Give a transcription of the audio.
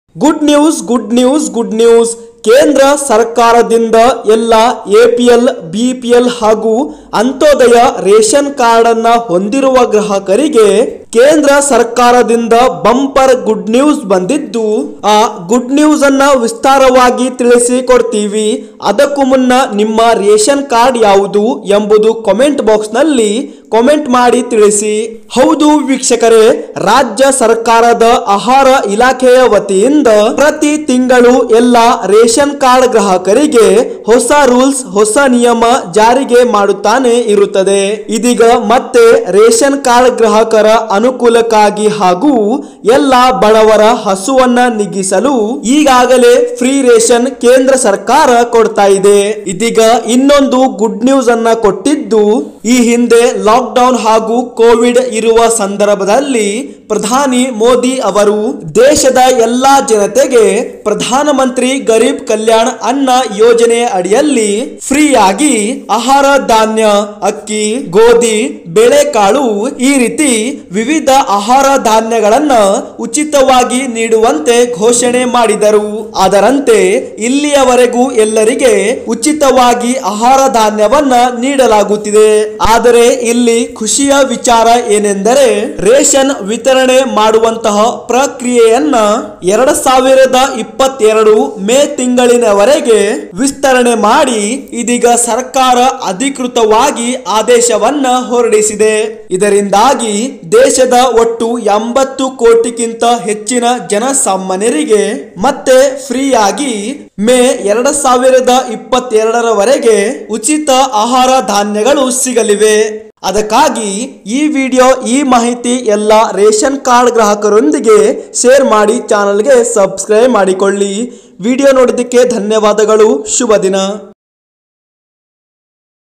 good news good news good news ಕೇಂದ್ರ ಸರ್ಕಾರದಿಂದ ಎಲ್ಲ ಎಪಿಎಲ್ ಬಿಪಿಎಲ್ ಹಾಗೂ ಅಂತ್ಯೋದಯ ರೇಷನ್ ಕಾರ್ಡ್ ಅನ್ನ ಹೊಂದಿರುವ ಗ್ರಾಹಕರಿಗೆ ಕೇಂದ್ರ ಸರ್ಕಾರದಿಂದ ಬಂಪರ್ ಗುಡ್ ನ್ಯೂಸ್ ಬಂದಿದ್ದು ಆ ಗುಡ್ ನ್ಯೂಸ್ ಅನ್ನ ವಿಸ್ತಾರವಾಗಿ ತಿಳಿಸಿಕೊಡ್ತೀವಿ ಅದಕ್ಕೂ ಮುನ್ನ ನಿಮ್ಮ ರೇಷನ್ ಕಾರ್ಡ್ ಯಾವುದು ಎಂಬುದು ಕಾಮೆಂಟ್ ಬಾಕ್ಸ್ ನಲ್ಲಿ ಕಾಮೆಂಟ್ ಮಾಡಿ ತಿಳಿಸಿ ಹೌದು ವೀಕ್ಷಕರೇ ರಾಜ್ಯ ಸರ್ಕಾರದ ಆಹಾರ ಇಲಾಖೆಯ ವತಿಯಿಂದ ಪ್ರತಿ ತಿಂಗಳು ಎಲ್ಲ ರೇಷನ್ ಕಾರ್ಡ್ ಗ್ರಾಹಕರಿಗೆ ಹೊಸ ರೂಲ್ಸ್ ಹೊಸ ನಿಯಮ ಜಾರಿಗೆ ಮಾಡುತ್ತಾನೆ ಇರುತ್ತದೆ ಇದೀಗ ಮತ್ತೆ ರೇಷನ್ ಕಾರ್ಡ್ ಗ್ರಾಹಕರ ಅನುಕೂಲಕ್ಕಾಗಿ ಹಾಗೂ ಎಲ್ಲ ಬಡವರ ಹಸುವನ್ನ ನಿಗಿಸಲು ಈಗಾಗಲೇ ಫ್ರೀ ರೇಷನ್ ಕೇಂದ್ರ ಸರ್ಕಾರ ಕೊಡ್ತಾ ಇದೆ ಇದೀಗ ಇನ್ನೊಂದು ಗುಡ್ ನ್ಯೂಸ್ ಅನ್ನ ಕೊಟ್ಟಿದ್ದು ಈ ಹಿಂದೆ ಲಾಕ್ಡೌನ್ ಹಾಗೂ ಕೋವಿಡ್ ಇರುವ ಸಂದರ್ಭದಲ್ಲಿ ಪ್ರಧಾನಿ ಮೋದಿ ಅವರು ದೇಶದ ಎಲ್ಲಾ ಜನತೆಗೆ ಪ್ರಧಾನಮಂತ್ರಿ ಗರೀಬ್ ಕಲ್ಯಾಣ ಅನ್ನ ಯೋಜನೆ ಅಡಿಯಲ್ಲಿ ಫ್ರೀ ಆಗಿ ಆಹಾರ ಧಾನ್ಯ ಅಕ್ಕಿ ಗೋಧಿ ಬೇಳೆಕಾಳು ಈ ರೀತಿ ವಿವಿಧ ಆಹಾರ ಧಾನ್ಯಗಳನ್ನ ಉಚಿತವಾಗಿ ನೀಡುವಂತೆ ಘೋಷಣೆ ಮಾಡಿದರು ಅದರಂತೆ ಇಲ್ಲಿಯವರೆಗೂ ಎಲ್ಲರಿಗೆ ಉಚಿತವಾಗಿ ಆಹಾರ ಧಾನ್ಯವನ್ನ ನೀಡಲಾಗುತ್ತಿದೆ ಆದರೆ ಇಲ್ಲಿ ಖುಷಿಯ ವಿಚಾರ ಏನೆಂದರೆ ರೇಷನ್ ವಿತರಣೆ ಮಾಡುವಂತಹ ಪ್ರಕ್ರಿಯೆಯನ್ನ ಎರಡ್ ಸಾವಿರದ ಇಪ್ಪತ್ತೆರಡು ಮೇ ತಿಂಗಳಿನವರೆಗೆ ವಿಸ್ತರಣೆ ಮಾಡಿ ಇದೀಗ ಸರ್ಕಾರ ಅಧಿಕೃತವಾಗಿ ಆದೇಶವನ್ನ ಹೊರಡಿಸಿದೆ ಇದರಿಂದಾಗಿ ದೇಶದ ಒಟ್ಟು ಎಂಬತ್ತು ಕೋಟಿಗಿಂತ ಹೆಚ್ಚಿನ ಜನಸಾಮಾನ್ಯರಿಗೆ ಮತ್ತೆ ಫ್ರೀಯಾಗಿ ಮೇ ಎರಡ್ ಸಾವಿರದ ಇಪ್ಪತ್ತೆರಡರವರೆಗೆ ಉಚಿತ ಆಹಾರ ಧಾನ್ಯಗಳು ಸಿಗಲಿವೆ ಅದಕ್ಕಾಗಿ ಈ ವಿಡಿಯೋ ಈ ಮಾಹಿತಿ ಎಲ್ಲ ರೇಷನ್ ಕಾರ್ಡ್ ಗ್ರಾಹಕರೊಂದಿಗೆ ಶೇರ್ ಮಾಡಿ ಚಾನಲ್ಗೆ ಸಬ್ಸ್ಕ್ರೈಬ್ ಮಾಡಿಕೊಳ್ಳಿ ವಿಡಿಯೋ ನೋಡಿದ್ದಕ್ಕೆ ಧನ್ಯವಾದಗಳು ಶುಭ ದಿನ